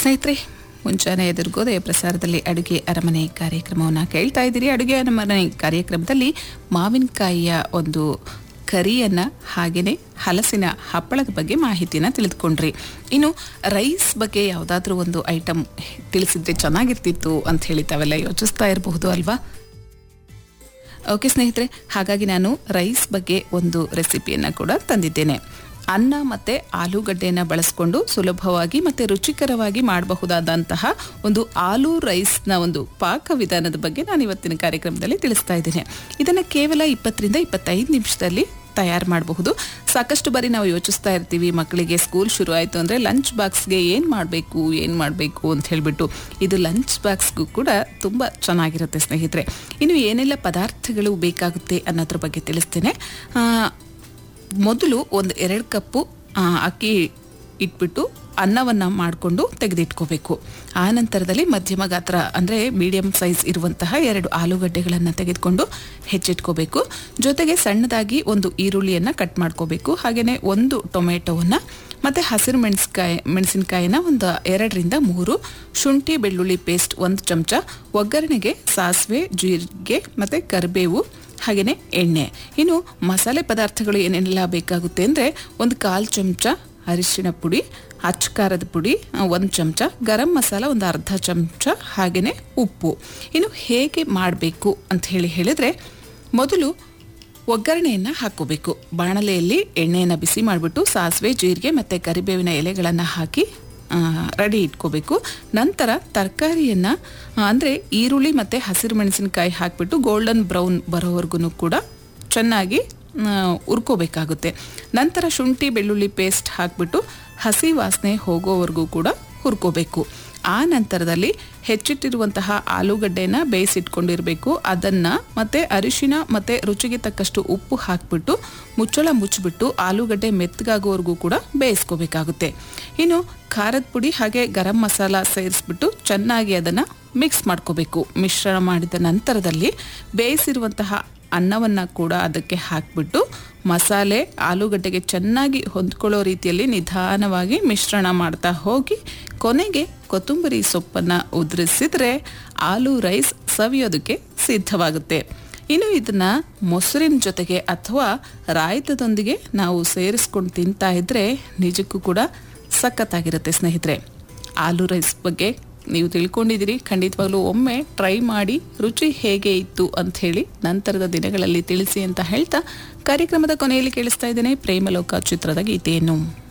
ಸ್ನೇಹಿತರೆ ಮುಂಚಾನೆ ಎದುರುಗೋದೆಯ ಪ್ರಸಾರದಲ್ಲಿ ಅಡುಗೆ ಅರಮನೆ ಕಾರ್ಯಕ್ರಮವನ್ನು ಕೇಳ್ತಾ ಇದ್ದೀರಿ ಅಡುಗೆ ಅರಮನೆ ಕಾರ್ಯಕ್ರಮದಲ್ಲಿ ಮಾವಿನಕಾಯಿಯ ಒಂದು ಕರಿಯನ್ನು ಹಾಗೆಯೇ ಹಲಸಿನ ಹಪ್ಪಳದ ಬಗ್ಗೆ ಮಾಹಿತಿಯನ್ನು ತಿಳಿದುಕೊಂಡ್ರಿ ಇನ್ನು ರೈಸ್ ಬಗ್ಗೆ ಯಾವುದಾದ್ರೂ ಒಂದು ಐಟಮ್ ತಿಳಿಸಿದ್ರೆ ಚೆನ್ನಾಗಿರ್ತಿತ್ತು ಅಂತ ಹೇಳಿ ತಾವೆಲ್ಲ ಯೋಚಿಸ್ತಾ ಇರಬಹುದು ಅಲ್ವಾ ಓಕೆ ಸ್ನೇಹಿತರೆ ಹಾಗಾಗಿ ನಾನು ರೈಸ್ ಬಗ್ಗೆ ಒಂದು ರೆಸಿಪಿಯನ್ನು ಕೂಡ ತಂದಿದ್ದೇನೆ ಅನ್ನ ಮತ್ತು ಆಲೂಗಡ್ಡೆಯನ್ನು ಬಳಸ್ಕೊಂಡು ಸುಲಭವಾಗಿ ಮತ್ತು ರುಚಿಕರವಾಗಿ ಮಾಡಬಹುದಾದಂತಹ ಒಂದು ಆಲೂ ರೈಸ್ನ ಒಂದು ಪಾಕ ವಿಧಾನದ ಬಗ್ಗೆ ನಾನು ಇವತ್ತಿನ ಕಾರ್ಯಕ್ರಮದಲ್ಲಿ ತಿಳಿಸ್ತಾ ಇದ್ದೇನೆ ಇದನ್ನು ಕೇವಲ ಇಪ್ಪತ್ತರಿಂದ ಇಪ್ಪತ್ತೈದು ನಿಮಿಷದಲ್ಲಿ ತಯಾರು ಮಾಡಬಹುದು ಸಾಕಷ್ಟು ಬಾರಿ ನಾವು ಯೋಚಿಸ್ತಾ ಇರ್ತೀವಿ ಮಕ್ಕಳಿಗೆ ಸ್ಕೂಲ್ ಶುರು ಆಯಿತು ಅಂದರೆ ಲಂಚ್ ಬಾಕ್ಸ್ಗೆ ಏನು ಮಾಡಬೇಕು ಏನು ಮಾಡಬೇಕು ಅಂತ ಹೇಳಿಬಿಟ್ಟು ಇದು ಲಂಚ್ ಬಾಕ್ಸ್ಗೂ ಕೂಡ ತುಂಬ ಚೆನ್ನಾಗಿರುತ್ತೆ ಸ್ನೇಹಿತರೆ ಇನ್ನು ಏನೆಲ್ಲ ಪದಾರ್ಥಗಳು ಬೇಕಾಗುತ್ತೆ ಅನ್ನೋದ್ರ ಬಗ್ಗೆ ತಿಳಿಸ್ತೇನೆ ಆ, ಮೊದಲು ಒಂದು ಎರಡು ಕಪ್ಪು ಆ, ಅಕ್ಕಿ ಇಟ್ಬಿಟ್ಟು ಅನ್ನವನ್ನು ಮಾಡಿಕೊಂಡು ತೆಗೆದಿಟ್ಕೋಬೇಕು ಆ ನಂತರದಲ್ಲಿ ಮಧ್ಯಮ ಗಾತ್ರ ಅಂದರೆ ಮೀಡಿಯಂ ಸೈಜ್ ಇರುವಂತಹ ಎರಡು ಆಲೂಗಡ್ಡೆಗಳನ್ನು ತೆಗೆದುಕೊಂಡು ಹೆಚ್ಚಿಟ್ಕೋಬೇಕು ಜೊತೆಗೆ ಸಣ್ಣದಾಗಿ ಒಂದು ಈರುಳ್ಳಿಯನ್ನು ಕಟ್ ಮಾಡ್ಕೋಬೇಕು ಹಾಗೆಯೇ ಒಂದು ಟೊಮೆಟೊವನ್ನು ಮತ್ತು ಹಸಿರು ಮೆಣಸಿನ್ಕಾಯಿ ಮೆಣಸಿನಕಾಯಿನ ಒಂದು ಎರಡರಿಂದ ಮೂರು ಶುಂಠಿ ಬೆಳ್ಳುಳ್ಳಿ ಪೇಸ್ಟ್ ಒಂದು ಚಮಚ ಒಗ್ಗರಣೆಗೆ ಸಾಸಿವೆ ಜೀರಿಗೆ ಮತ್ತು ಕರಿಬೇವು ಹಾಗೆಯೇ ಎಣ್ಣೆ ಇನ್ನು ಮಸಾಲೆ ಪದಾರ್ಥಗಳು ಏನೆಲ್ಲ ಬೇಕಾಗುತ್ತೆ ಅಂದರೆ ಒಂದು ಕಾಲು ಚಮಚ ಅರಿಶಿಣ ಪುಡಿ ಅಚ್ಚ ಖಾರದ ಪುಡಿ ಒಂದು ಚಮಚ ಗರಂ ಮಸಾಲ ಒಂದು ಅರ್ಧ ಚಮಚ ಹಾಗೆಯೇ ಉಪ್ಪು ಇನ್ನು ಹೇಗೆ ಮಾಡಬೇಕು ಅಂತ ಹೇಳಿ ಹೇಳಿದರೆ ಮೊದಲು ಒಗ್ಗರಣೆಯನ್ನು ಹಾಕ್ಕೋಬೇಕು ಬಾಣಲೆಯಲ್ಲಿ ಎಣ್ಣೆಯನ್ನು ಬಿಸಿ ಮಾಡಿಬಿಟ್ಟು ಸಾಸಿವೆ ಜೀರಿಗೆ ಮತ್ತು ಕರಿಬೇವಿನ ಎಲೆಗಳನ್ನು ಹಾಕಿ ರೆಡಿ ಇಟ್ಕೋಬೇಕು ನಂತರ ತರಕಾರಿಯನ್ನು ಅಂದರೆ ಈರುಳ್ಳಿ ಮತ್ತು ಹಸಿರು ಮೆಣಸಿನಕಾಯಿ ಹಾಕಿಬಿಟ್ಟು ಗೋಲ್ಡನ್ ಬ್ರೌನ್ ಬರೋವರೆಗೂ ಕೂಡ ಚೆನ್ನಾಗಿ ಆ, ಹುರ್ಕೋಬೇಕಾಗುತ್ತೆ ನಂತರ ಶುಂಠಿ ಬೆಳ್ಳುಳ್ಳಿ ಪೇಸ್ಟ್ ಹಾಕಿಬಿಟ್ಟು ಹಸಿ ವಾಸನೆ ಹೋಗೋವರೆಗೂ ಕೂಡ ಹುರ್ಕೋಬೇಕು ಆ ನಂತರದಲ್ಲಿ ಹೆಚ್ಚಿಟ್ಟಿರುವಂತಹ ಆಲೂಗಡ್ಡೆನ ಬೇಯಿಸಿಟ್ಕೊಂಡಿರಬೇಕು ಅದನ್ನು ಮತ್ತು ಅರಿಶಿನ ಮತ್ತು ರುಚಿಗೆ ತಕ್ಕಷ್ಟು ಉಪ್ಪು ಹಾಕಿಬಿಟ್ಟು ಮುಚ್ಚಳ ಮುಚ್ಚಿಬಿಟ್ಟು ಆಲೂಗಡ್ಡೆ ಮೆತ್ತಗಾಗೋವರೆಗೂ ಕೂಡ ಬೇಯಿಸ್ಕೋಬೇಕಾಗುತ್ತೆ ಇನ್ನು ಖಾರದ ಪುಡಿ ಹಾಗೆ ಗರಂ ಮಸಾಲ ಸೇರಿಸ್ಬಿಟ್ಟು ಚೆನ್ನಾಗಿ ಅದನ್ನು ಮಿಕ್ಸ್ ಮಾಡ್ಕೋಬೇಕು ಮಿಶ್ರಣ ಮಾಡಿದ ನಂತರದಲ್ಲಿ ಬೇಯಿಸಿರುವಂತಹ ಅನ್ನವನ್ನು ಕೂಡ ಅದಕ್ಕೆ ಹಾಕಿಬಿಟ್ಟು ಮಸಾಲೆ ಆಲೂಗಡ್ಡೆಗೆ ಚೆನ್ನಾಗಿ ಹೊಂದ್ಕೊಳ್ಳೋ ರೀತಿಯಲ್ಲಿ ನಿಧಾನವಾಗಿ ಮಿಶ್ರಣ ಮಾಡ್ತಾ ಹೋಗಿ ಕೊನೆಗೆ ಕೊತ್ತಂಬರಿ ಸೊಪ್ಪನ್ನು ಉದುರಿಸಿದ್ರೆ ಆಲೂ ರೈಸ್ ಸವಿಯೋದಕ್ಕೆ ಸಿದ್ಧವಾಗುತ್ತೆ ಇನ್ನು ಇದನ್ನ ಮೊಸರಿನ ಜೊತೆಗೆ ಅಥವಾ ರಾಯ್ತದೊಂದಿಗೆ ನಾವು ಸೇರಿಸ್ಕೊಂಡು ತಿಂತಾ ಇದ್ರೆ ನಿಜಕ್ಕೂ ಕೂಡ ಸಖತ್ತಾಗಿರುತ್ತೆ ಸ್ನೇಹಿತರೆ ಆಲೂ ರೈಸ್ ಬಗ್ಗೆ ನೀವು ತಿಳ್ಕೊಂಡಿದ್ದೀರಿ ಖಂಡಿತವಾಗ್ಲೂ ಒಮ್ಮೆ ಟ್ರೈ ಮಾಡಿ ರುಚಿ ಹೇಗೆ ಇತ್ತು ಅಂತ ಹೇಳಿ ನಂತರದ ದಿನಗಳಲ್ಲಿ ತಿಳಿಸಿ ಅಂತ ಹೇಳ್ತಾ ಕಾರ್ಯಕ್ರಮದ ಕೊನೆಯಲ್ಲಿ ಕೇಳಿಸ್ತಾ ಇದ್ದೇನೆ ಪ್ರೇಮಲೋಕ ಚಿತ್ರದ ಗೀತೆಯನ್ನು